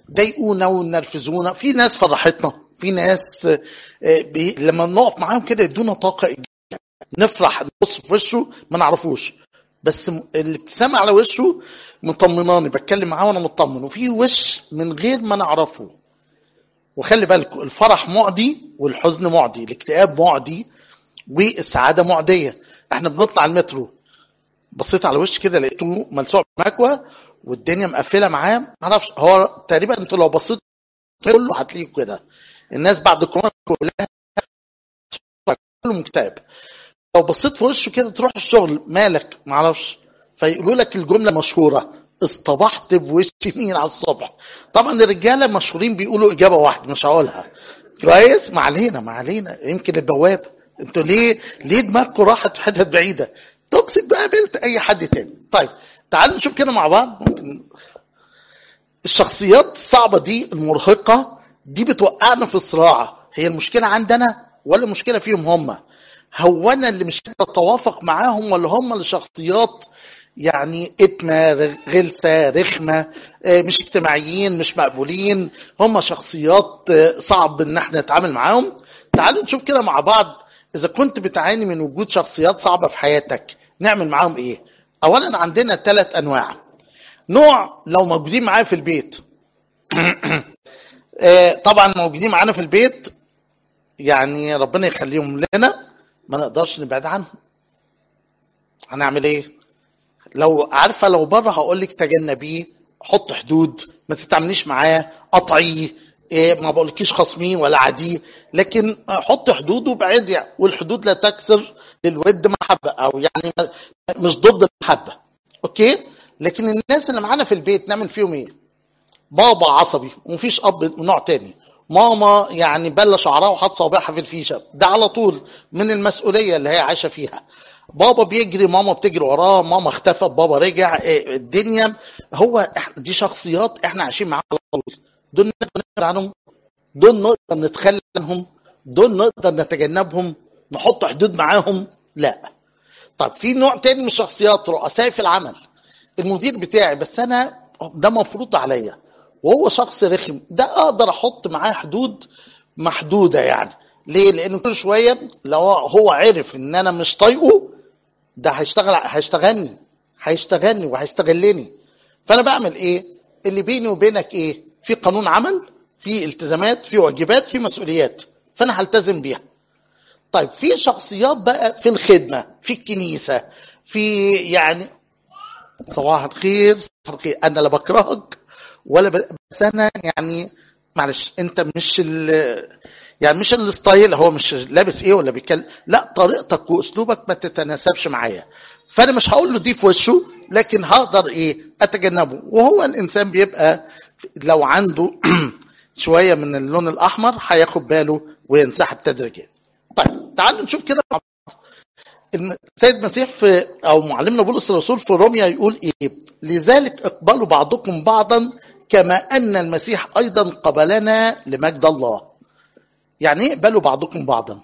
ضايقونا ونرفزونا في ناس فرحتنا في ناس آه، بي... لما نقف معاهم كده يدونا طاقه إيجابية. نفرح نبص في وشه ما نعرفوش بس م- الابتسامه على وشه مطمناني بتكلم معاه وانا مطمن وفي وش من غير ما نعرفه وخلي بالكم الفرح معدي والحزن معدي الاكتئاب معدي والسعاده معديه احنا بنطلع المترو بصيت على وش كده لقيته ملسوع مكوى والدنيا مقفله معاه معرفش هو تقريبا انت لو بصيت كله هتلاقيه كده الناس بعد كورونا كلها كله مكتئب لو بصيت في وشه كده تروح الشغل مالك معرفش فيقولوا لك الجمله مشهوره اصطبحت بوش مين على الصبح طبعا الرجاله مشهورين بيقولوا اجابه واحده مش هقولها كويس ما علينا ما علينا يمكن البواب انتوا ليه ليه دماغكم راحت في حتت بعيده توكسيك بقى قابلت اي حد تاني طيب تعالوا نشوف كده مع بعض ممكن الشخصيات الصعبه دي المرهقه دي بتوقعنا في الصراع هي المشكله عندنا ولا المشكله فيهم هم هو انا اللي مش قادر اتوافق معاهم ولا هم اللي شخصيات يعني اتمه رغ- غلسه رخمه آه، مش اجتماعيين مش مقبولين هم شخصيات آه، صعب ان احنا نتعامل معاهم تعالوا نشوف كده مع بعض اذا كنت بتعاني من وجود شخصيات صعبه في حياتك نعمل معاهم ايه اولا عندنا ثلاث انواع نوع لو موجودين معايا في البيت آه، طبعا موجودين معانا في البيت يعني ربنا يخليهم لنا ما نقدرش نبعد عنهم هنعمل ايه لو عارفه لو بره هقول لك تجنبيه حط حدود ما تتعامليش معاه قطعيه إيه ما بقولكيش خصميه ولا عاديه لكن حط حدود وابعدي والحدود لا تكسر للود محبه او يعني ما- مش ضد المحبه اوكي لكن الناس اللي معانا في البيت نعمل فيهم ايه بابا عصبي ومفيش اب نوع تاني ماما يعني بلة شعرها وحط صوابعها في الفيشه ده على طول من المسؤوليه اللي هي عايشه فيها بابا بيجري ماما بتجري وراه ماما اختفت بابا رجع إيه، الدنيا هو إح- دي شخصيات احنا عايشين معاها على طول دول نقدر نبعد عنهم دول نقدر نتخلى عنهم دول نقدر نتجنبهم نحط حدود معاهم لا طب في نوع تاني من الشخصيات رؤساء في العمل المدير بتاعي بس انا ده مفروض عليا وهو شخص رخم ده اقدر احط معاه حدود محدوده يعني ليه لان كل شويه لو هو عرف ان انا مش طايقه ده هيشتغل هيشتغلني هيشتغلني وهيستغلني فانا بعمل ايه اللي بيني وبينك ايه في قانون عمل في التزامات في واجبات في مسؤوليات فانا هلتزم بيها طيب في شخصيات بقى في الخدمه في الكنيسه في يعني صباح الخير صباح الخير انا لا بكرهك ولا ب... بس انا يعني معلش انت مش ال... يعني مش الستايل هو مش لابس ايه ولا بيتكلم لا طريقتك واسلوبك ما تتناسبش معايا فانا مش هقول له دي في وشه لكن هقدر ايه اتجنبه وهو الانسان بيبقى لو عنده شويه من اللون الاحمر هياخد باله وينسحب تدريجيا طيب تعالوا نشوف كده مع بعض السيد المسيح في او معلمنا بولس الرسول في روميا يقول ايه لذلك اقبلوا بعضكم بعضا كما ان المسيح ايضا قبلنا لمجد الله يعني ايه اقبلوا بعضكم بعضا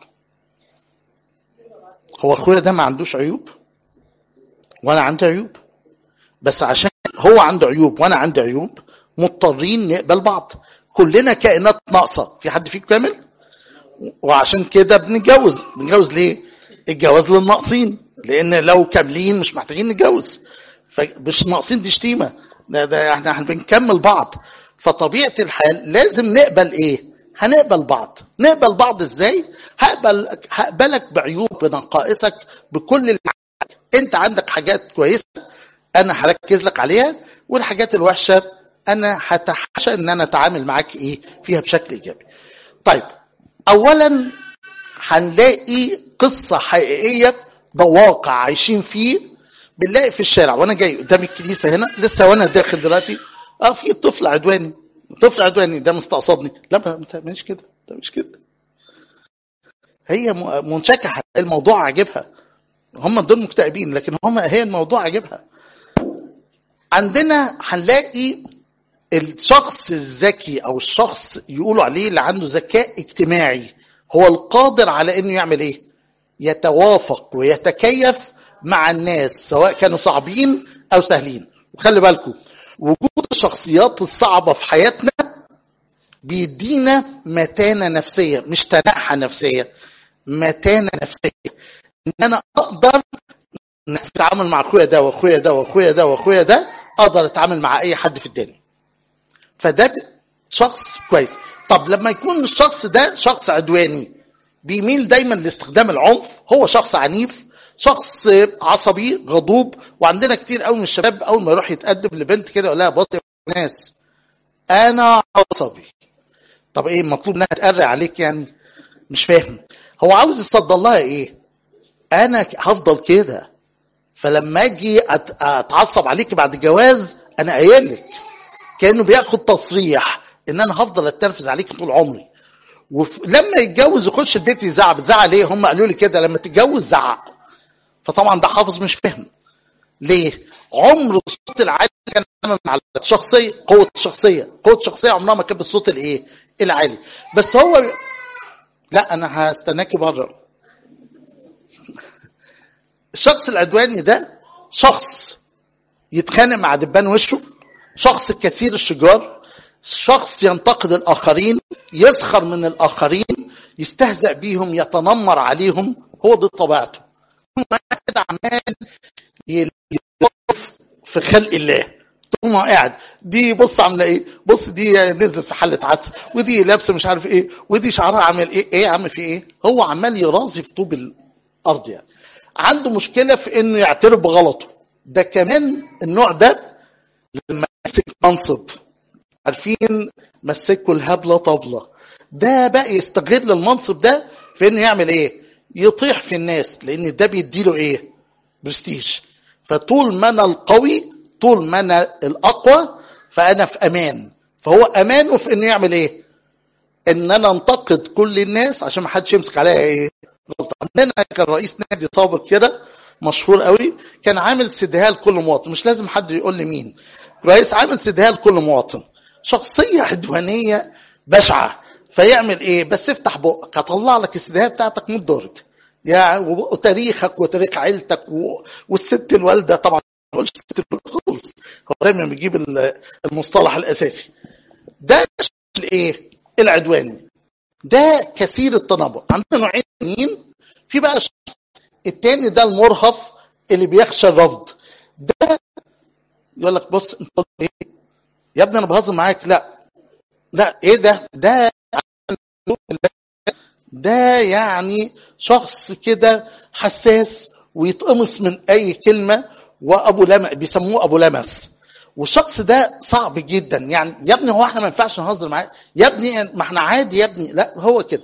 هو اخويا ده ما عندوش عيوب وانا عندي عيوب بس عشان هو عنده عيوب وانا عندي عيوب مضطرين نقبل بعض كلنا كائنات ناقصه في حد فيكم كامل وعشان كده بنتجوز بنتجوز ليه الجواز للناقصين لان لو كاملين مش محتاجين نتجوز فمش ناقصين دي شتيمه ده, ده احنا احنا بنكمل بعض فطبيعه الحال لازم نقبل ايه هنقبل بعض نقبل بعض ازاي هقبل هقبلك بعيوب بنقائصك بكل اللي عندك. انت عندك حاجات كويسه انا هركز لك عليها والحاجات الوحشه انا هتحاشى ان انا اتعامل معاك ايه فيها بشكل ايجابي طيب اولا هنلاقي قصه حقيقيه ده واقع عايشين فيه بنلاقي في الشارع وانا جاي قدام الكنيسه هنا لسه وانا داخل دلوقتي اه في طفل عدواني طفل عدواني ده مستقصدني لا ما تعملش كده ده مش كده هي م- منشكحه الموضوع عاجبها هم دول مكتئبين لكن هم هي الموضوع عاجبها عندنا هنلاقي الشخص الذكي او الشخص يقولوا عليه اللي عنده ذكاء اجتماعي هو القادر على انه يعمل ايه يتوافق ويتكيف مع الناس سواء كانوا صعبين او سهلين وخلي بالكم وجود الشخصيات الصعبه في حياتنا بيدينا متانة نفسية مش تنحى نفسية متانة نفسية ان انا اقدر اتعامل مع اخويا ده واخويا ده واخويا ده واخويا ده اقدر اتعامل مع اي حد في الدنيا فده شخص كويس طب لما يكون الشخص ده شخص عدواني بيميل دايما لاستخدام العنف هو شخص عنيف شخص عصبي غضوب وعندنا كتير قوي من الشباب اول ما يروح يتقدم لبنت كده يقول لها بص يا ناس انا عصبي طب ايه المطلوب انها تقرع عليك يعني مش فاهم هو عاوز يصدر لها ايه انا هفضل كده فلما اجي اتعصب عليك بعد الجواز انا قايل لك كانه بياخد تصريح ان انا هفضل اتنرفز عليك طول عمري ولما يتجوز يخش البيت يزعق بتزعق ليه هم قالوا لي كده لما تتجوز زعق فطبعا ده حافظ مش فاهم ليه عمر الصوت العالي كان مع الشخصيه قوه الشخصيه قوه الشخصيه عمرها ما كانت بالصوت الايه العالي بس هو لا انا هستناكي بره الشخص العدواني ده شخص يتخانق مع دبان وشه شخص كثير الشجار شخص ينتقد الاخرين يسخر من الاخرين يستهزأ بيهم يتنمر عليهم هو دي طبيعته كده عمال يقف في خلق الله طول ما قاعد دي بص عامله ايه بص دي نزلت في حله عدس ودي لابسه مش عارف ايه ودي شعرها عامل ايه ايه يا عم في ايه هو عمال يرازي في طوب الارض يعني عنده مشكله في انه يعترف بغلطه ده كمان النوع ده لما يمسك منصب عارفين مسكوا الهبله طبله ده بقى يستغل المنصب ده في انه يعمل ايه يطيح في الناس لان ده بيديله ايه برستيج فطول ما انا القوي طول ما انا الاقوى فانا في امان فهو امانه في انه يعمل ايه ان انا انتقد كل الناس عشان ما حدش يمسك عليا ايه غلطه عندنا كان رئيس نادي سابق كده مشهور قوي كان عامل سدها لكل مواطن مش لازم حد يقول لي مين رئيس عامل سدها لكل مواطن شخصيه عدوانيه بشعه فيعمل ايه بس افتح بقك هطلع لك السدايه بتاعتك من درج يا وتاريخك وتاريخ عيلتك و... والست الوالده طبعا ما بقولش الست الوالده خالص هو دايما بيجيب المصطلح الاساسي ده الايه العدواني ده كثير التنمر عندنا نوعين تانيين في بقى الشخص التاني ده المرهف اللي بيخشى الرفض ده يقول لك بص انت ايه يا ابني انا بهزر معاك لا لا ايه ده ده ده يعني شخص كده حساس ويتقمص من اي كلمه وابو لمس بيسموه ابو لمس والشخص ده صعب جدا يعني يا ابني هو احنا ما ينفعش نهزر معاه يا ابني ما احنا عادي يا ابني لا هو كده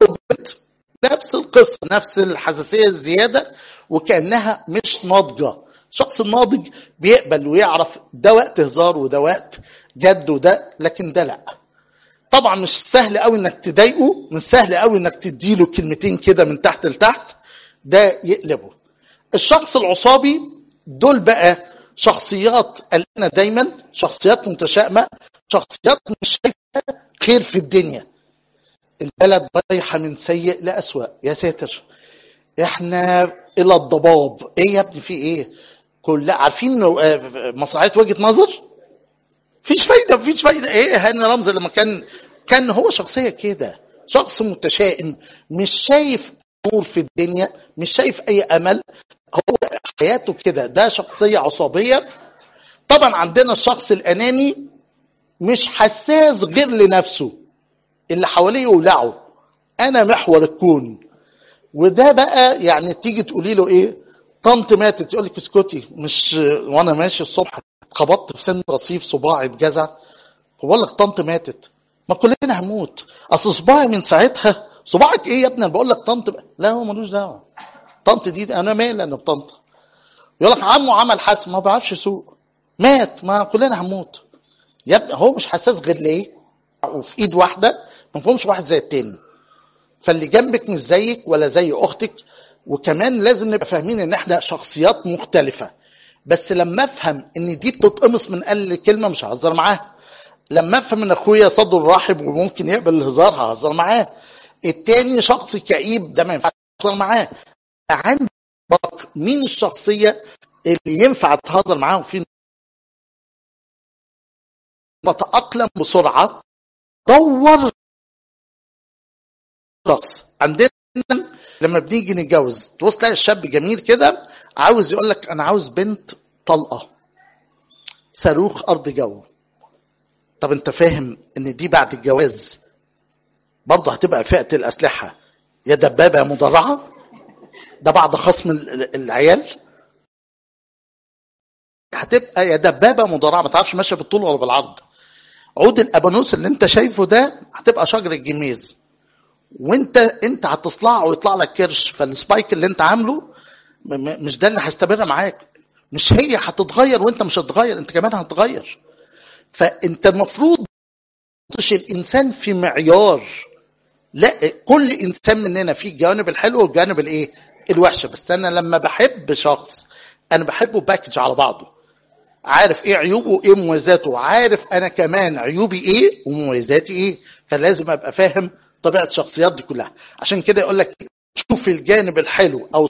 نفس القصه نفس الحساسيه الزياده وكانها مش ناضجه الشخص الناضج بيقبل ويعرف ده وقت هزار وده وقت جد وده لكن ده لا طبعا مش سهل قوي انك تضايقه مش سهل قوي انك تديله كلمتين كده من تحت لتحت ده يقلبه الشخص العصابي دول بقى شخصيات قلقانه دايما شخصيات متشائمه شخصيات مش شايفه خير في الدنيا البلد رايحه من سيء لاسوء يا ساتر احنا الى الضباب ايه يا ابني في ايه كل عارفين مسرحيه وجهه نظر فيش فايده مفيش فايده ايه هاني رمزي لما كان كان هو شخصيه كده شخص متشائم مش شايف نور في الدنيا مش شايف اي امل هو حياته كده ده شخصيه عصابيه طبعا عندنا الشخص الاناني مش حساس غير لنفسه اللي حواليه يولعه انا محور الكون وده بقى يعني تيجي تقولي له ايه طنط ماتت يقول لك اسكتي مش وانا ماشي الصبح اتخبطت في سن رصيف صباعي اتجزع بقول لك طنط ماتت ما كلنا هنموت اصل صباعي من ساعتها صباعك ايه يا ابني انا بقول لك طنط لا هو ملوش دعوه طنط دي انا مالي انا بطنط يقول لك عمه عمل حادث ما بيعرفش يسوق مات ما كلنا هنموت يا ابني هو مش حساس غير ليه وفي ايد واحده ما فيهمش واحد زي التاني فاللي جنبك مش زيك ولا زي اختك وكمان لازم نبقى فاهمين ان احنا شخصيات مختلفه بس لما افهم ان دي بتتقمص من اقل كلمه مش ههزر معاها لما افهم ان اخويا صدره رحب وممكن يقبل الهزار ههزر معاه التاني شخص كئيب ده ما ينفعش تهزر معاه عندك مين الشخصيه اللي ينفع تهزر معاه وفين بتأقلم بسرعه دور شخص عندنا لما بنيجي نتجوز تبص تلاقي الشاب جميل كده عاوز يقول لك انا عاوز بنت طلقه صاروخ ارض جو طب انت فاهم ان دي بعد الجواز برضه هتبقى فئه الاسلحه يا دبابه يا مدرعه ده بعد خصم ال- العيال هتبقى يا دبابه مدرعه ما تعرفش ماشيه بالطول ولا بالعرض عود الابانوس اللي انت شايفه ده هتبقى شجر الجميز وانت انت هتصلع ويطلع لك كرش فالسبايك اللي انت عامله م- م- مش ده اللي هيستمر معاك مش هي هتتغير وانت مش هتتغير انت كمان هتتغير فانت المفروض تحطش الانسان في معيار لا كل انسان مننا فيه الجوانب الحلوه والجوانب الايه الوحشه بس انا لما بحب شخص انا بحبه باكج على بعضه عارف ايه عيوبه وايه مميزاته عارف انا كمان عيوبي ايه ومميزاتي ايه فلازم ابقى فاهم طبيعه الشخصيات دي كلها عشان كده يقول لك شوف الجانب الحلو او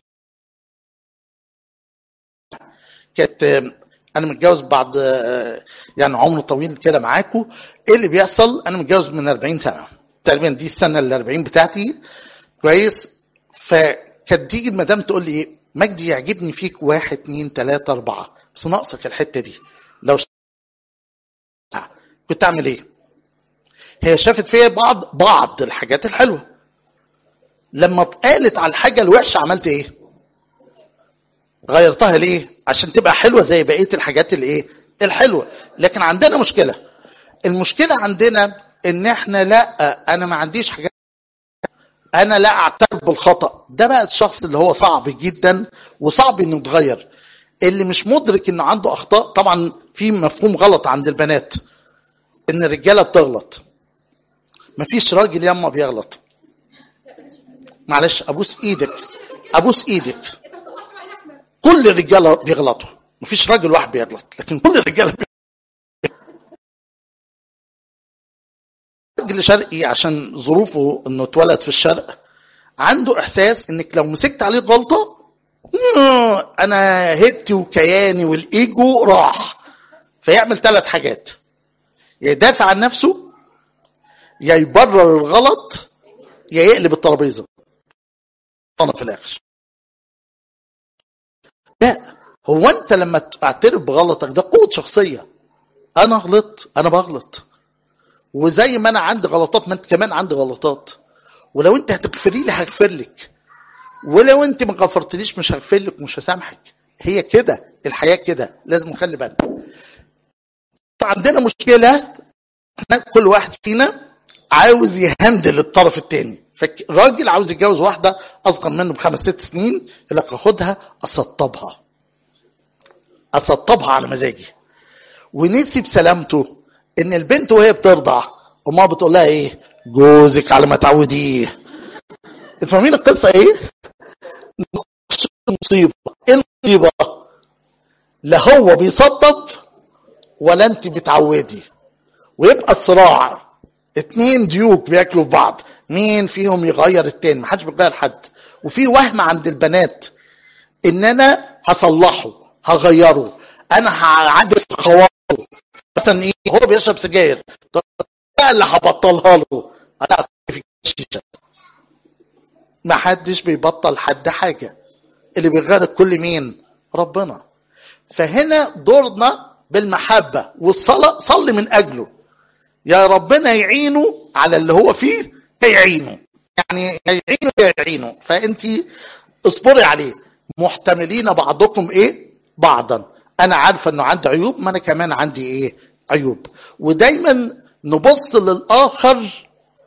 كانت انا متجوز بعد يعني عمر طويل كده معاكم ايه اللي بيحصل انا متجوز من 40 سنه تقريبا دي السنه ال 40 بتاعتي كويس فكانت تيجي المدام تقول لي ايه مجدي يعجبني فيك واحد اتنين تلاته اربعه بس ناقصك الحته دي لو ش... كنت اعمل ايه؟ هي شافت فيا بعض بعض الحاجات الحلوه لما اتقالت على الحاجه الوحشه عملت ايه؟ غيرتها ليه؟ عشان تبقى حلوه زي بقيه الحاجات الايه؟ الحلوه لكن عندنا مشكله المشكله عندنا ان احنا لا انا ما عنديش حاجات انا لا اعترف بالخطا ده بقى الشخص اللي هو صعب جدا وصعب انه يتغير اللي مش مدرك انه عنده اخطاء طبعا في مفهوم غلط عند البنات ان الرجاله بتغلط مفيش راجل ياما بيغلط معلش ابوس ايدك ابوس ايدك كل الرجاله بيغلطوا مفيش راجل واحد بيغلط لكن كل الرجاله راجل شرقي عشان ظروفه انه اتولد في الشرق عنده احساس انك لو مسكت عليه غلطه انا هبتي وكياني والايجو راح فيعمل ثلاث حاجات يا يدافع عن نفسه يا يبرر الغلط يا يقلب الترابيزه انا في الاخر لا هو انت لما تعترف بغلطك ده قوه شخصيه انا غلطت انا بغلط وزي ما انا عندي غلطات ما انت كمان عندي غلطات ولو انت هتغفري لي هغفر لك ولو انت ما غفرتليش مش هغفر لك مش هسامحك هي كده الحياه كده لازم نخلي بالنا عندنا مشكله احنا كل واحد فينا عاوز يهندل الطرف الثاني فالراجل عاوز يتجوز واحده اصغر منه بخمس ست سنين يقول لك اخدها اسطبها اسطبها على مزاجي ونسي بسلامته ان البنت وهي بترضع امها بتقول لها ايه جوزك على ما تعوديه انت فاهمين القصه ايه المصيبه ايه المصيبه لا هو بيسطب ولا انت بتعودي ويبقى الصراع اتنين ديوك بياكلوا في بعض مين فيهم يغير التاني محدش بيغير حد وفي وهم عند البنات ان انا هصلحه هغيره انا هعدل في خواطره مثلا ايه هو بيشرب سجاير طب اللي هبطلها له انا في الشيشه ما حدش بيبطل حد حاجه اللي بيغير الكل مين ربنا فهنا دورنا بالمحبه والصلاه صلي من اجله يا ربنا يعينه على اللي هو فيه هيعينه يعني هيعينه هيعينه فانت اصبري عليه محتملين بعضكم ايه بعضا انا عارفه انه عنده عيوب ما انا كمان عندي ايه عيوب ودايما نبص للاخر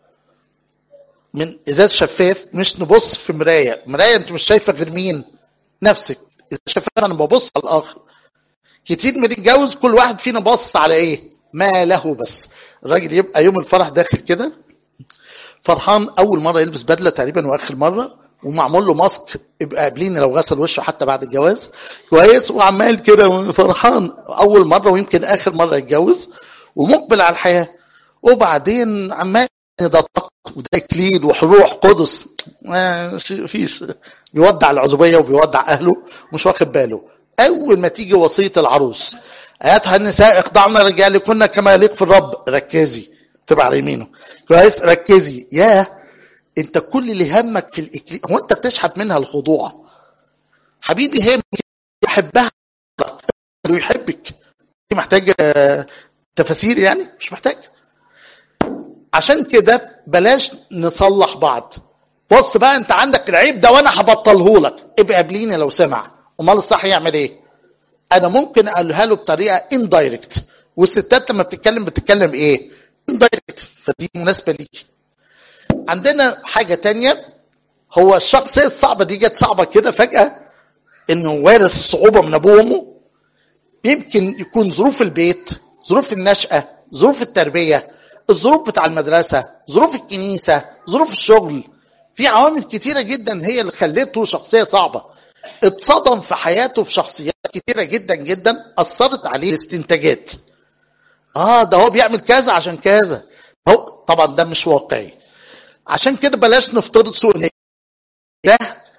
من ازاز شفاف مش نبص في مرايه مرايه انت مش شايفه غير مين نفسك اذا شفاف انا ببص على الاخر كتير بنتجوز كل واحد فينا بص على ايه ما له بس الراجل يبقى يوم الفرح داخل كده فرحان اول مره يلبس بدله تقريبا واخر مره ومعمول له ماسك يبقى قابليني لو غسل وشه حتى بعد الجواز كويس وعمال كده فرحان اول مره ويمكن اخر مره يتجوز ومقبل على الحياه وبعدين عمال ده طق وده اكليل وروح قدس ما فيش بيودع العزوبيه وبيودع اهله مش واخد باله اول ما تيجي وصيه العروس ايتها النساء اخضعن رجالكن كما يليق في الرب ركزي تبقى على يمينه كويس ركزي يا انت كل اللي همك في الاكليل هو انت بتشحت منها الخضوع حبيبي هي يحبها ويحبك دي محتاجه تفاسير يعني مش محتاج عشان كده بلاش نصلح بعض بص بقى انت عندك العيب ده وانا هبطله لك ابقى قابليني لو سمع امال الصح يعمل ايه انا ممكن اقولها له بطريقه اندايركت والستات لما بتتكلم بتتكلم ايه اندايركت فدي مناسبه ليكي عندنا حاجه تانية هو الشخصيه الصعبه دي جت صعبه كده فجاه انه وارث الصعوبه من ابوه وامه يمكن يكون ظروف البيت ظروف النشأة ظروف التربية الظروف بتاع المدرسة ظروف الكنيسة ظروف الشغل في عوامل كتيرة جدا هي اللي خلته شخصية صعبة اتصدم في حياته في شخصيات كتيرة جدا جدا أثرت عليه الاستنتاجات اه ده هو بيعمل كذا عشان كذا هو طبعا ده مش واقعي عشان كده بلاش نفترض سوء نية ده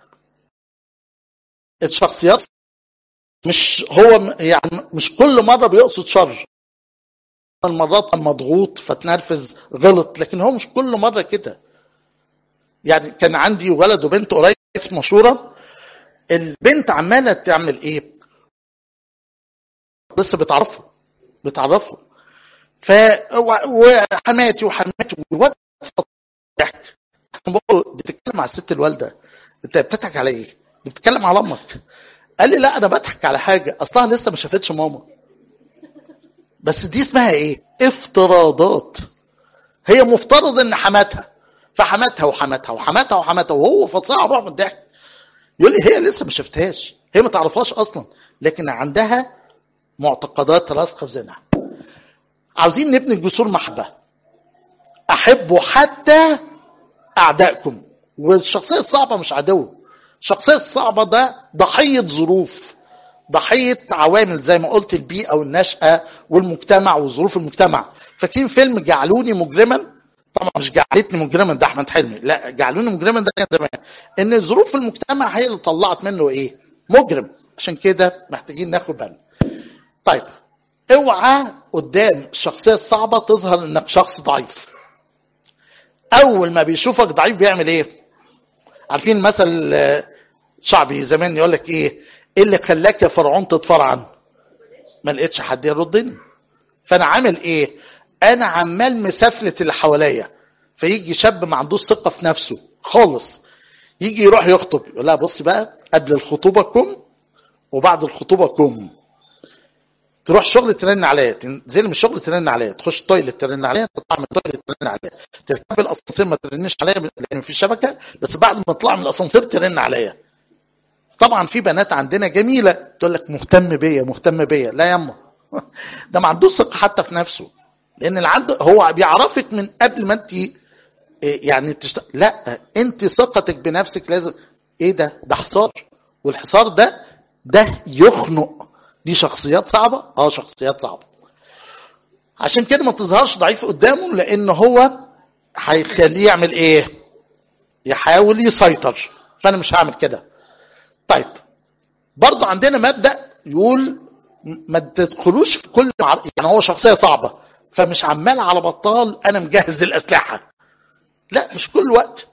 الشخصيات مش هو يعني مش كل مره بيقصد شر المرات مضغوط فتنرفز غلط لكن هو مش كل مره كده يعني كان عندي ولد وبنت قريب مشهوره البنت عماله تعمل ايه لسه بتعرفه بتعرفه ف وحماتي وحماتي والولد ضحك بتتكلم على الست الوالده انت بتضحك على ايه؟ بتتكلم على امك قال لي لا انا بضحك على حاجه اصلها لسه ما شافتش ماما بس دي اسمها ايه افتراضات هي مفترض ان حماتها فحماتها وحماتها وحماتها وحماتها وهو فظيع روح من الضحك يقول لي هي لسه ما شفتهاش هي ما تعرفهاش اصلا لكن عندها معتقدات راسخه في ذهنها عاوزين نبني جسور محبه احبوا حتى اعدائكم والشخصيه الصعبه مش عدو الشخصيه الصعبه ده ضحيه ظروف ضحيه عوامل زي ما قلت البيئه والنشاه والمجتمع وظروف المجتمع فاكرين فيلم جعلوني مجرما طبعا مش جعلتني مجرما ده احمد حلمي لا جعلوني مجرما ده كان زمان ان ظروف المجتمع هي اللي طلعت منه ايه مجرم عشان كده محتاجين ناخد بالنا طيب اوعى قدام الشخصيه الصعبه تظهر انك شخص ضعيف اول ما بيشوفك ضعيف بيعمل ايه عارفين مثل شعبي زمان يقول لك ايه ايه اللي خلاك يا فرعون تتفرعن ما لقيتش حد يردني فانا عامل ايه انا عمال مسافلت اللي حواليا فيجي شاب ما عندوش ثقه في نفسه خالص يجي يروح يخطب يقول لها بصي بقى قبل الخطوبه كم وبعد الخطوبه كم تروح شغل ترن عليا تنزل من الشغل ترن عليا تخش التويلت ترن عليا تطلع من التويلت ترن عليا تركب الاسانسير ما ترنش عليا لان في شبكه بس بعد ما تطلع من الاسانسير ترن عليا طبعا في بنات عندنا جميله تقول لك مهتم بيا مهتم بيا لا ياما ده ما عندوش ثقه حتى في نفسه لان اللي عنده هو بيعرفك من قبل ما انت يعني تشت... لا انت ثقتك بنفسك لازم ايه ده ده حصار والحصار ده ده يخنق دي شخصيات صعبه اه شخصيات صعبه عشان كده ما تظهرش ضعيف قدامه لان هو هيخليه يعمل ايه يحاول يسيطر فانا مش هعمل كده طيب برضه عندنا مبدا يقول ما تدخلوش في كل مع... يعني هو شخصيه صعبه فمش عمال على بطال انا مجهز الاسلحه لا مش كل وقت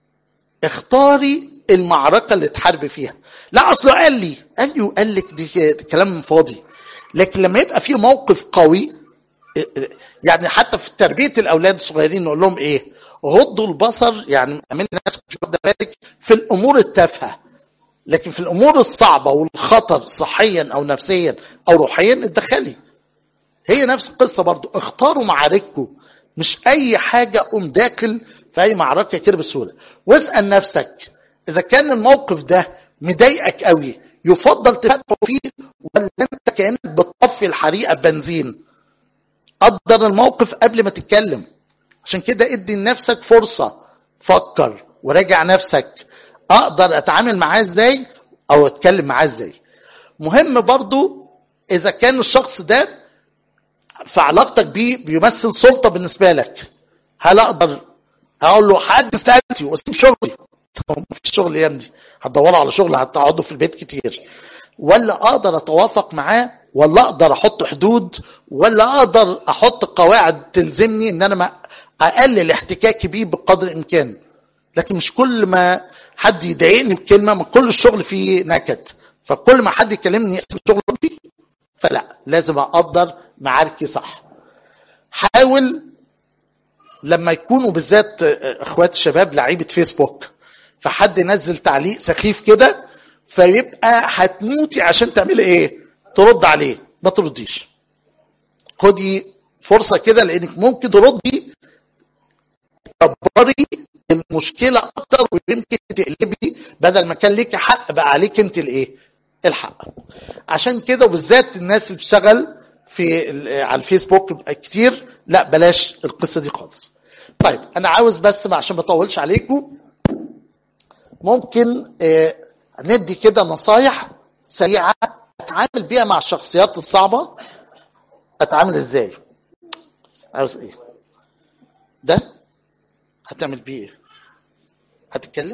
اختاري المعركه اللي تحاربي فيها لا اصله قال لي قال لي وقال لك دي كلام فاضي لكن لما يبقى في موقف قوي يعني حتى في تربيه الاولاد الصغيرين نقول لهم ايه غضوا البصر يعني من الناس مش واخده بالك في الامور التافهه لكن في الامور الصعبه والخطر صحيا او نفسيا او روحيا اتدخلي هي نفس القصه برضو اختاروا معارككم مش اي حاجه قوم داخل في اي معركه كده بسهوله واسال نفسك اذا كان الموقف ده مضايقك قوي يفضل تفتحه فيه ولا انت كانك بتطفي الحريقه بنزين قدر الموقف قبل ما تتكلم عشان كده ادي لنفسك فرصه فكر وراجع نفسك اقدر اتعامل معاه ازاي او اتكلم معاه ازاي مهم برضو اذا كان الشخص ده في علاقتك بيه بيمثل سلطه بالنسبه لك هل اقدر اقول له حد استقالتي واسيب شغلي طب ما فيش شغل الايام دي هتدوروا على شغل هتقعدوا في البيت كتير ولا اقدر اتوافق معاه ولا اقدر احط حدود ولا اقدر احط قواعد تلزمني ان انا ما اقلل احتكاكي بيه بقدر الامكان لكن مش كل ما حد يضايقني بكلمه ما كل الشغل فيه نكد فكل ما حد يكلمني اسم الشغل فيه فلا لازم اقدر معاركي صح حاول لما يكونوا بالذات اخوات الشباب لعيبه فيسبوك فحد ينزل تعليق سخيف كده فيبقى هتموتي عشان تعملي ايه ترد عليه ما ترديش خدي فرصه كده لانك ممكن تردي تكبري المشكله اكتر ويمكن تقلبي بدل ما كان ليكي حق بقى عليك انت الايه الحق عشان كده وبالذات الناس اللي بتشتغل في على الفيسبوك كتير لا بلاش القصه دي خالص طيب انا عاوز بس عشان ما اطولش عليكم ممكن آه ندي كده نصايح سريعه اتعامل بيها مع الشخصيات الصعبه اتعامل ازاي عاوز ايه ده هتعمل بيه ايه هتتكلم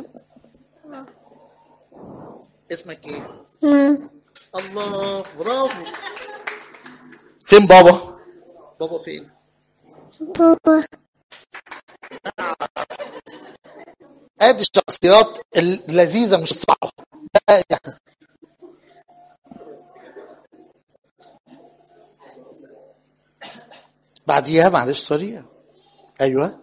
اسمك ايه الله برافو فين بابا بابا فين بابا ادي الشخصيات اللذيذه مش صعبه ده يعني بعديها معلش سوري ايوه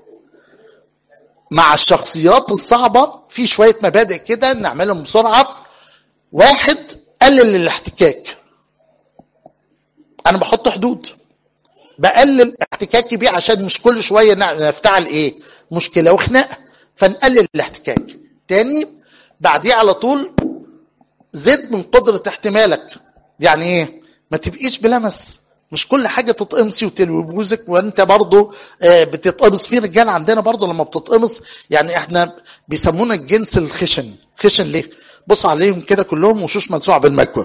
مع الشخصيات الصعبه في شويه مبادئ كده نعملهم بسرعه واحد قلل الاحتكاك انا بحط حدود بقلل احتكاكي بيه عشان مش كل شويه نفتعل ايه مشكله وخناقه فنقلل الاحتكاك تاني بعديه على طول زد من قدره احتمالك يعني ايه ما تبقيش بلمس مش كل حاجه تتقمصي وتلوي بوزك وانت برضه بتتقمص في رجال عندنا برضه لما بتتقمص يعني احنا بيسمونا الجنس الخشن خشن ليه بص عليهم كده كلهم وشوش ملسوعه بالمكوى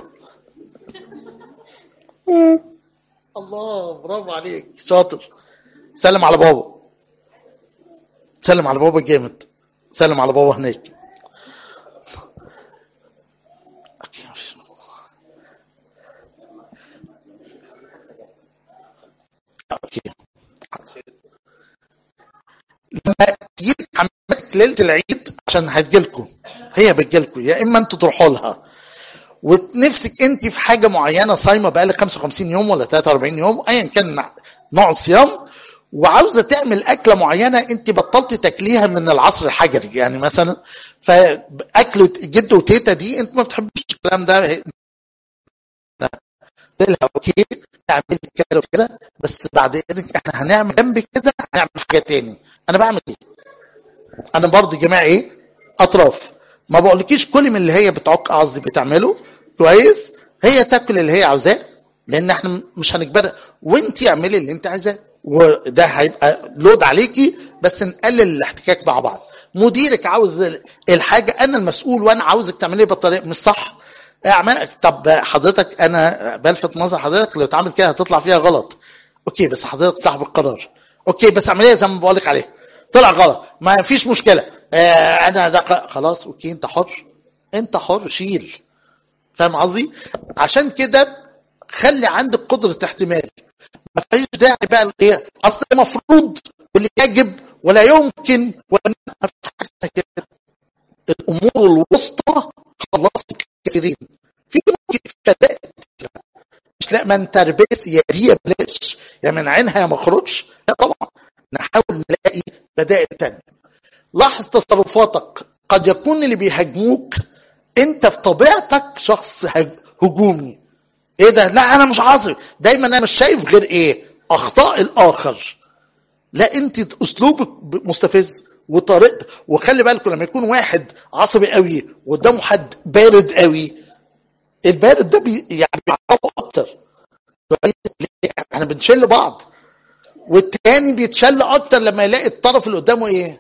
الله برافو عليك شاطر سلم على بابا سلم على بابا جامد سلم على بابا هناك اوكي لما تيجي عملت ليله العيد عشان هتجيلكم هي بتجيلكم يا اما انتوا تروحوا لها ونفسك انت في حاجه معينه صايمه بقالك 55 يوم ولا 43 يوم ايا كان نوع الصيام وعاوزه تعمل اكله معينه انت بطلت تاكليها من العصر الحجري يعني مثلا فاكله جد وتيتا دي انت ما بتحبش الكلام ده لا لها اوكي تعملي كذا وكذا بس بعد اذنك احنا هنعمل جنب كده هنعمل حاجه تاني انا بعمل ايه؟ انا برضه يا جماعه ايه؟ اطراف ما بقولكيش كل من اللي هي بتعق قصدي بتعمله كويس هي تاكل اللي هي عاوزاه لان احنا مش هنجبرها وانت اعملي اللي انت عايزاه وده هيبقى لود عليكي بس نقلل الاحتكاك مع بعض مديرك عاوز الحاجه انا المسؤول وانا عاوزك تعملي بطريقه مش صح اعمل طب حضرتك انا بلفت نظر حضرتك لو اتعمل كده هتطلع فيها غلط اوكي بس حضرتك صاحب القرار اوكي بس اعمليها زي ما بقول لك عليها طلع غلط ما فيش مشكله آه انا ده خلاص اوكي انت حر انت حر شيل فاهم قصدي عشان كده خلي عندك قدره احتمال ما فيش داعي بقى ايه اصل المفروض واللي يجب ولا يمكن ولا كده الامور الوسطى خلصت كثيرين في ممكن فداء مش لا ما نتربس يا دي يا بلاش يا من عينها يا ما اخرجش لا طبعا نحاول نلاقي بدائل تانية لاحظ تصرفاتك قد يكون اللي بيهاجموك انت في طبيعتك شخص هجومي ايه ده لا انا مش عصبي دايما انا مش شايف غير ايه اخطاء الاخر لا انت اسلوبك مستفز وطريقتك وخلي بالكم لما يكون واحد عصبي قوي وقدامه حد بارد قوي البارد ده بي يعني بيعرفه اكتر احنا بنشل بعض والتاني بيتشل اكتر لما يلاقي الطرف اللي قدامه ايه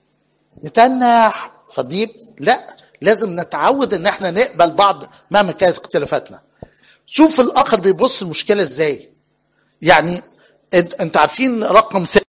نتنح فدي لا لازم نتعود ان احنا نقبل بعض مهما كانت اختلافاتنا شوف الاخر بيبص المشكله ازاي يعني انتوا عارفين رقم ستة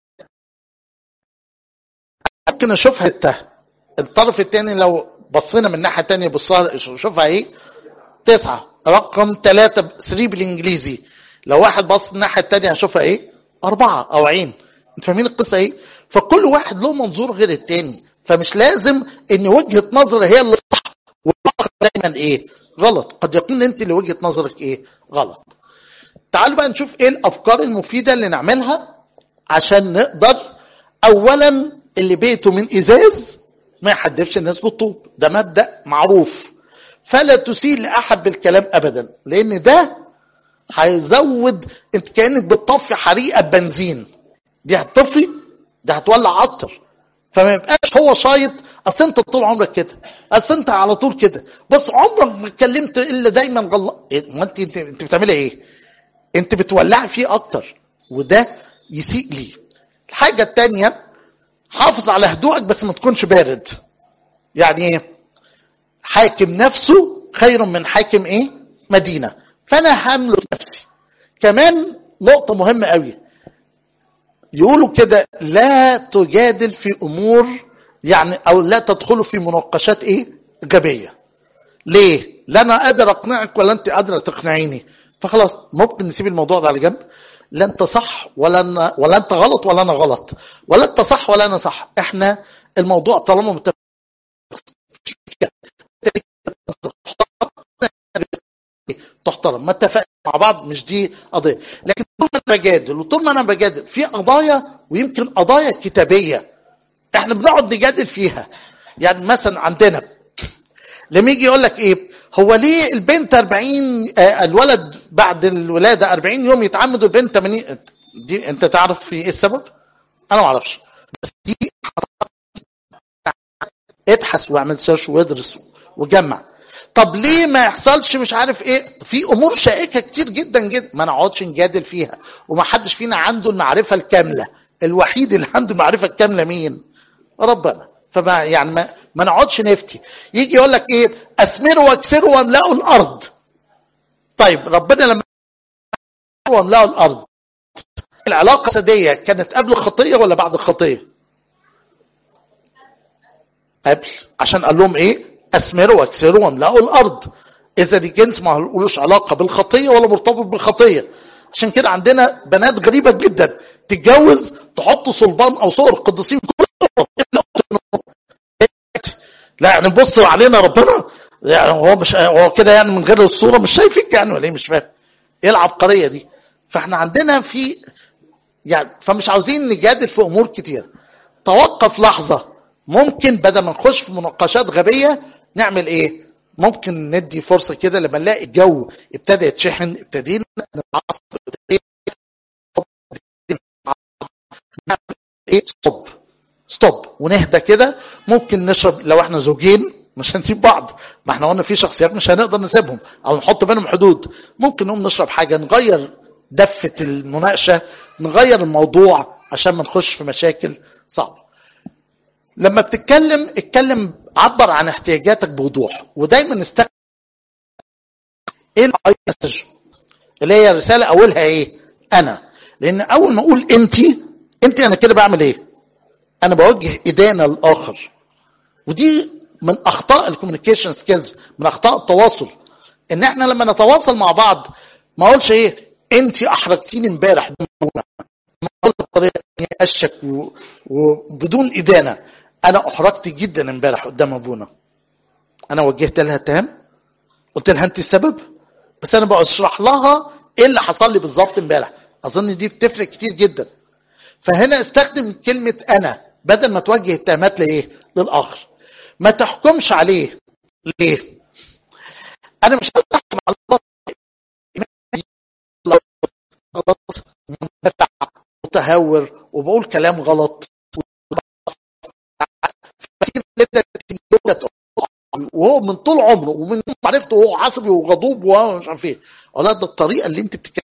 ممكن اشوفها الته الطرف الثاني لو بصينا من ناحيه ثانيه بصها شوفها ايه تسعة رقم ثلاثة 3 بالانجليزي لو واحد بص الناحية التانية هشوفها ايه أربعة أو عين انت فاهمين القصة ايه فكل واحد له منظور غير التاني فمش لازم ان وجهة نظر هي اللي صح والآخر دايما ايه غلط قد يكون انت اللي وجهة نظرك ايه غلط تعالوا بقى نشوف ايه الافكار المفيدة اللي نعملها عشان نقدر اولا اللي بيته من ازاز ما يحدفش الناس بالطوب ده مبدأ معروف فلا تسيء لاحد بالكلام ابدا لان ده هيزود انت كانك بتطفي حريقه بنزين دي هتطفي ده هتولع اكتر فما يبقاش هو شايط اصل انت طول عمرك كده اصل انت على طول كده بص عمرك ما اتكلمت الا دايما غلط إيه؟ ما انت انت, انت بتعملي ايه انت بتولعي فيه اكتر وده يسيء لي الحاجه الثانيه حافظ على هدوءك بس ما تكونش بارد يعني ايه حاكم نفسه خير من حاكم ايه مدينه فانا هملك نفسي كمان نقطه مهمه قوي يقولوا كده لا تجادل في امور يعني او لا تدخلوا في مناقشات ايه غبيه ليه لا انا قادر اقنعك ولا انت قادره تقنعيني فخلاص ممكن نسيب الموضوع ده على جنب لا انت صح ولا أنا ولا انت غلط ولا انا غلط ولا انت صح ولا انا صح احنا الموضوع طالما متفق تحترم ما اتفقنا مع بعض مش دي قضيه لكن طول ما انا بجادل وطول ما انا بجادل في قضايا ويمكن قضايا كتابيه احنا بنقعد نجادل فيها يعني مثلا عندنا لما يجي يقول لك ايه هو ليه البنت 40 آه الولد بعد الولاده 40 يوم يتعمد والبنت 80 دي انت تعرف في ايه السبب؟ انا ما اعرفش بس دي ابحث واعمل سيرش وادرس وجمع طب ليه ما يحصلش مش عارف ايه في امور شائكه كتير جدا جدا ما نقعدش نجادل فيها وما حدش فينا عنده المعرفه الكامله الوحيد اللي عنده المعرفه الكامله مين ربنا فما يعني ما, ما نقعدش نفتي يجي يقول لك ايه اسمروا واكسروا واملأوا الارض طيب ربنا لما واملأوا الارض العلاقه الجسديه كانت قبل الخطيه ولا بعد الخطيه قبل عشان قال لهم ايه اسمروا واكسروا واملأوا الارض اذا دي جنس ما لهوش علاقه بالخطيه ولا مرتبط بالخطيه عشان كده عندنا بنات غريبه جدا تتجوز تحط صلبان او صور القديسين لا يعني بص علينا ربنا يعني هو مش هو كده يعني من غير الصوره مش شايفك يعني ولا ايه مش فاهم ايه العبقريه دي فاحنا عندنا في يعني فمش عاوزين نجادل في امور كتير توقف لحظه ممكن بدل ما نخش في مناقشات غبيه نعمل ايه ممكن ندي فرصه كده لما نلاقي الجو ابتدى يتشحن ابتدينا نتعصب ايه ستوب ستوب ونهدى كده ممكن نشرب لو احنا زوجين مش هنسيب بعض ما احنا قلنا في شخصيات مش هنقدر نسيبهم او نحط بينهم حدود ممكن نقوم نشرب حاجه نغير دفه المناقشه نغير الموضوع عشان ما نخش في مشاكل صعبه لما بتتكلم اتكلم عبر عن احتياجاتك بوضوح ودايما استخدم ايه الاي مسج اللي هي رساله اولها ايه انا لان اول ما اقول انت انت انا كده بعمل ايه انا بوجه ادانه للاخر ودي من اخطاء الكوميونيكيشن سكيلز من اخطاء التواصل ان احنا لما نتواصل مع بعض ما اقولش ايه انت احرجتيني امبارح ما اقول بطريقه اشك و... وبدون ادانه انا احرجت جدا امبارح قدام ابونا انا وجهت لها اتهام قلت لها انت السبب بس انا بشرح لها ايه اللي حصل لي بالظبط امبارح اظن دي بتفرق كتير جدا فهنا استخدم كلمه انا بدل ما توجه اتهامات لايه للاخر ما تحكمش عليه ليه انا مش هحكم على الله متهور وبقول كلام غلط وهو من طول عمره ومن معرفته وهو عصبي وغضوب ومش عارف ايه ولا ده الطريقه اللي انت بتتكلم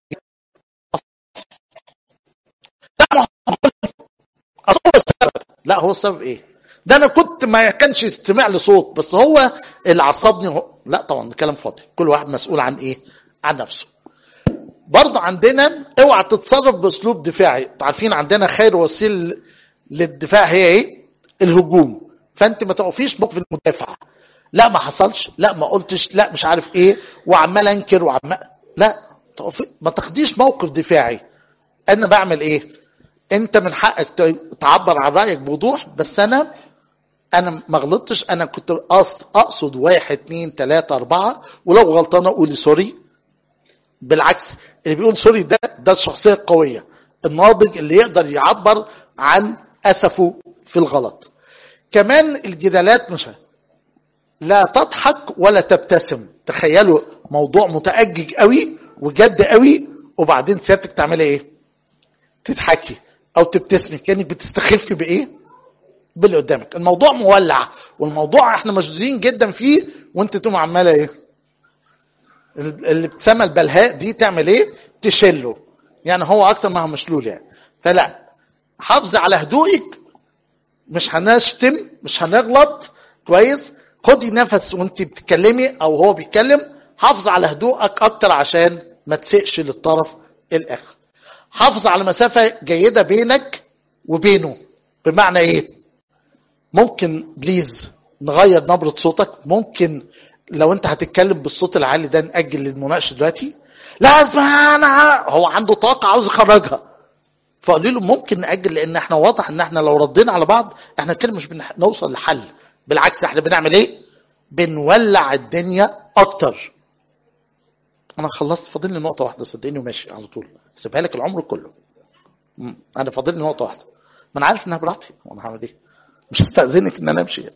هو السبب لا هو السبب ايه ده انا كنت ما كانش استماع لصوت بس هو اللي عصبني هو. لا طبعا ده كلام فاضي كل واحد مسؤول عن ايه عن نفسه برضه عندنا اوعى تتصرف باسلوب دفاعي عارفين عندنا خير وسيل للدفاع هي ايه الهجوم فانت ما تقفيش موقف المدافع لا ما حصلش لا ما قلتش لا مش عارف ايه وعمال انكر وعمال لا تقف- ما تاخديش موقف دفاعي انا بعمل ايه انت من حقك ت- تعبر عن رايك بوضوح بس انا انا ما غلطتش انا كنت قص- اقصد واحد اتنين تلاته اربعه ولو غلطان اقول سوري بالعكس اللي بيقول سوري ده ده الشخصيه القويه الناضج اللي يقدر يعبر عن اسفه في الغلط كمان الجدالات مش لا تضحك ولا تبتسم تخيلوا موضوع متأجج قوي وجد قوي وبعدين سيادتك تعملي ايه تضحكي او تبتسمي كانك بتستخفي بايه باللي قدامك الموضوع مولع والموضوع احنا مشدودين جدا فيه وانت تقوم عماله ايه اللي بتسمى البلهاء دي تعمل ايه تشله يعني هو اكتر ما هو مشلول يعني فلا حافظي على هدوئك مش هنشتم مش هنغلط كويس خدي نفس وانت بتتكلمي او هو بيتكلم حافظ على هدوءك اكتر عشان ما تسقش للطرف الاخر حافظ على مسافه جيده بينك وبينه بمعنى ايه ممكن بليز نغير نبره صوتك ممكن لو انت هتتكلم بالصوت العالي ده ناجل المناقشه دلوقتي لا اسمع انا هو عنده طاقه عاوز يخرجها فقالوا له ممكن ناجل لان احنا واضح ان احنا لو ردينا على بعض احنا كده مش بنوصل لحل بالعكس احنا بنعمل ايه بنولع الدنيا اكتر انا خلصت فاضل لي نقطه واحده صدقني وماشي على طول سيبها لك العمر كله م. انا فاضل لي نقطه واحده ما انا عارف انها براحتي وانا هعمل ايه مش هستاذنك ان انا امشي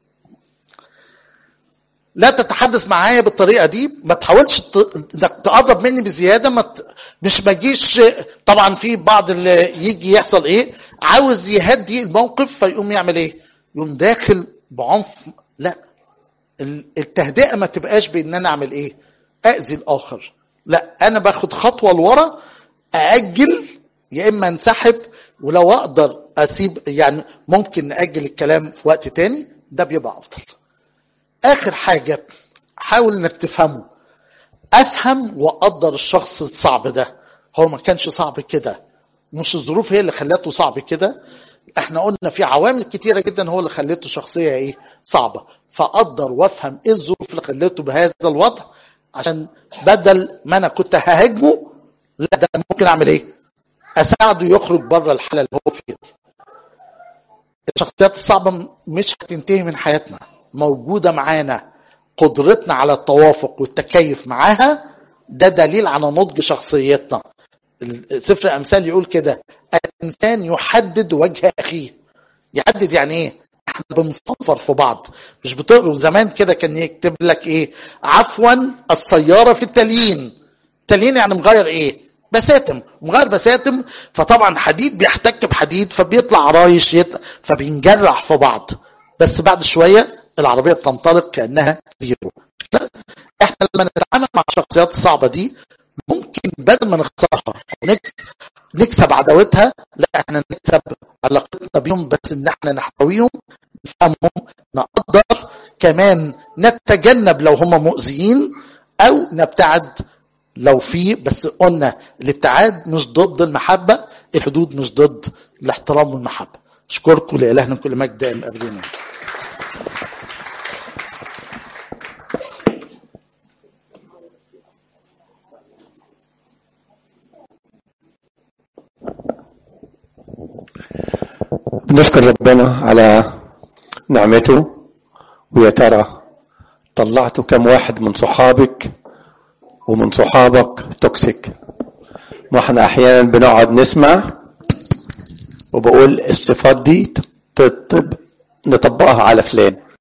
لا تتحدث معايا بالطريقه دي ما تحاولش ت- انك تقرب مني بزياده ما ت... مش ما تجيش طبعا في بعض اللي يجي يحصل ايه عاوز يهدي الموقف فيقوم يعمل ايه يقوم داخل بعنف لا ال- التهدئه ما تبقاش بان انا اعمل ايه اذي الاخر لا انا باخد خطوه لورا ااجل يا اما انسحب ولو اقدر اسيب يعني ممكن ناجل الكلام في وقت تاني ده بيبقى افضل اخر حاجه حاول انك تفهمه افهم واقدر الشخص الصعب ده هو ما كانش صعب كده مش الظروف هي اللي خلته صعب كده احنا قلنا في عوامل كتيره جدا هو اللي خلته شخصيه ايه صعبه فاقدر وافهم ايه الظروف اللي خلته بهذا الوضع عشان بدل ما انا كنت ههاجمه لا ده أنا ممكن اعمل ايه اساعده يخرج بره الحاله اللي هو فيها دي الشخصيات الصعبه مش هتنتهي من حياتنا موجوده معانا قدرتنا على التوافق والتكيف معاها ده دليل على نضج شخصيتنا سفر الامثال يقول كده الانسان يحدد وجه اخيه يحدد يعني ايه احنا بنصنفر في بعض مش بتقروا زمان كده كان يكتب لك ايه عفوا السياره في التليين تليين يعني مغير ايه بساتم مغير بساتم فطبعا حديد بيحتك بحديد فبيطلع رايش يطلع فبينجرح في بعض بس بعد شويه العربيه بتنطلق كانها زيرو احنا لما نتعامل مع الشخصيات الصعبه دي ممكن بدل ما نخسرها نكسب نكسب عداوتها لا احنا نكسب علاقتنا بيهم بس ان احنا نحتويهم نفهمهم نقدر كمان نتجنب لو هم مؤذيين او نبتعد لو في بس قلنا الابتعاد مش ضد المحبه الحدود مش ضد الاحترام والمحبه اشكركم لالهنا كل مجد دائم ابدين بنشكر ربنا على نعمته ويا ترى طلعتوا كم واحد من صحابك ومن صحابك توكسيك ما احنا احيانا بنقعد نسمع وبقول الصفات دي تطب نطبقها على فلان